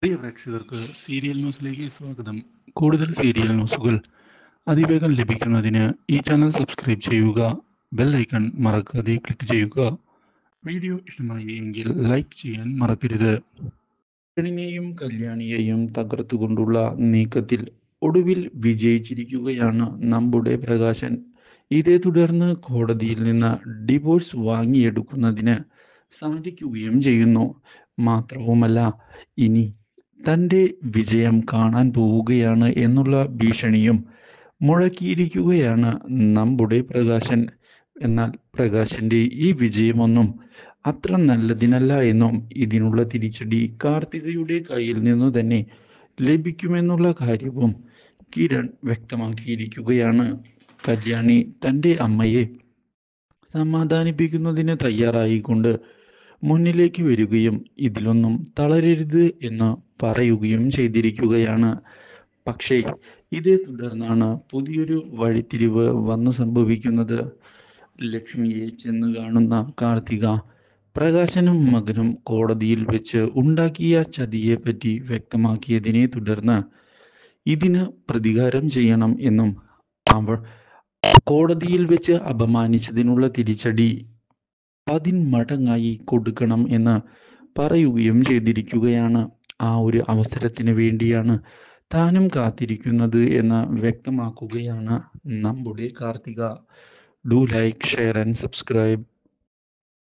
പ്രിയ പ്രേക്ഷകർക്ക് സീരിയൽ ന്യൂസിലേക്ക് സ്വാഗതം കൂടുതൽ സീരിയൽ ന്യൂസുകൾ അതിവേഗം ലഭിക്കുന്നതിന് ഈ ചാനൽ സബ്സ്ക്രൈബ് ചെയ്യുക ബെൽ ഐക്കൺ മറക്കാതെ ക്ലിക്ക് ചെയ്യുക വീഡിയോ ഇഷ്ടമായി എങ്കിൽ ലൈക്ക് ചെയ്യാൻ മറക്കരുത് കല്യാണിനെയും കല്യാണിയെയും തകർത്തുകൊണ്ടുള്ള നീക്കത്തിൽ ഒടുവിൽ വിജയിച്ചിരിക്കുകയാണ് നമ്മുടെ പ്രകാശൻ ഇതേ തുടർന്ന് കോടതിയിൽ നിന്ന് ഡിവോഴ്സ് വാങ്ങിയെടുക്കുന്നതിന് സാധിക്കുകയും ചെയ്യുന്നു മാത്രവുമല്ല ഇനി തൻ്റെ വിജയം കാണാൻ പോവുകയാണ് എന്നുള്ള ഭീഷണിയും മുഴക്കിയിരിക്കുകയാണ് നമ്മുടെ പ്രകാശൻ എന്നാൽ പ്രകാശന്റെ ഈ വിജയമൊന്നും അത്ര നല്ലതിനല്ല എന്നും ഇതിനുള്ള തിരിച്ചടി കാർത്തികയുടെ കയ്യിൽ നിന്നു തന്നെ ലഭിക്കുമെന്നുള്ള കാര്യവും കിരൺ വ്യക്തമാക്കിയിരിക്കുകയാണ് കല്യാണി തൻ്റെ അമ്മയെ സമാധാനിപ്പിക്കുന്നതിന് തയ്യാറായിക്കൊണ്ട് മുന്നിലേക്ക് വരികയും ഇതിലൊന്നും തളരരുത് എന്ന് പറയുകയും ചെയ്തിരിക്കുകയാണ് പക്ഷേ ഇതേ തുടർന്നാണ് പുതിയൊരു വഴിത്തിരിവ് വന്നു സംഭവിക്കുന്നത് ലക്ഷ്മിയെ ചെന്ന് കാണുന്ന കാർത്തിക പ്രകാശനും മകനും കോടതിയിൽ വെച്ച് ഉണ്ടാക്കിയ ചതിയെ പറ്റി വ്യക്തമാക്കിയതിനെ തുടർന്ന് ഇതിന് പ്രതികാരം ചെയ്യണം എന്നും അവൾ കോടതിയിൽ വെച്ച് അപമാനിച്ചതിനുള്ള തിരിച്ചടി പതിന്മടങ്ങായി കൊടുക്കണം എന്ന് പറയുകയും ചെയ്തിരിക്കുകയാണ് ആ ഒരു അവസരത്തിന് വേണ്ടിയാണ് താനും കാത്തിരിക്കുന്നത് എന്ന് വ്യക്തമാക്കുകയാണ് നമ്മുടെ Karthika do like share and subscribe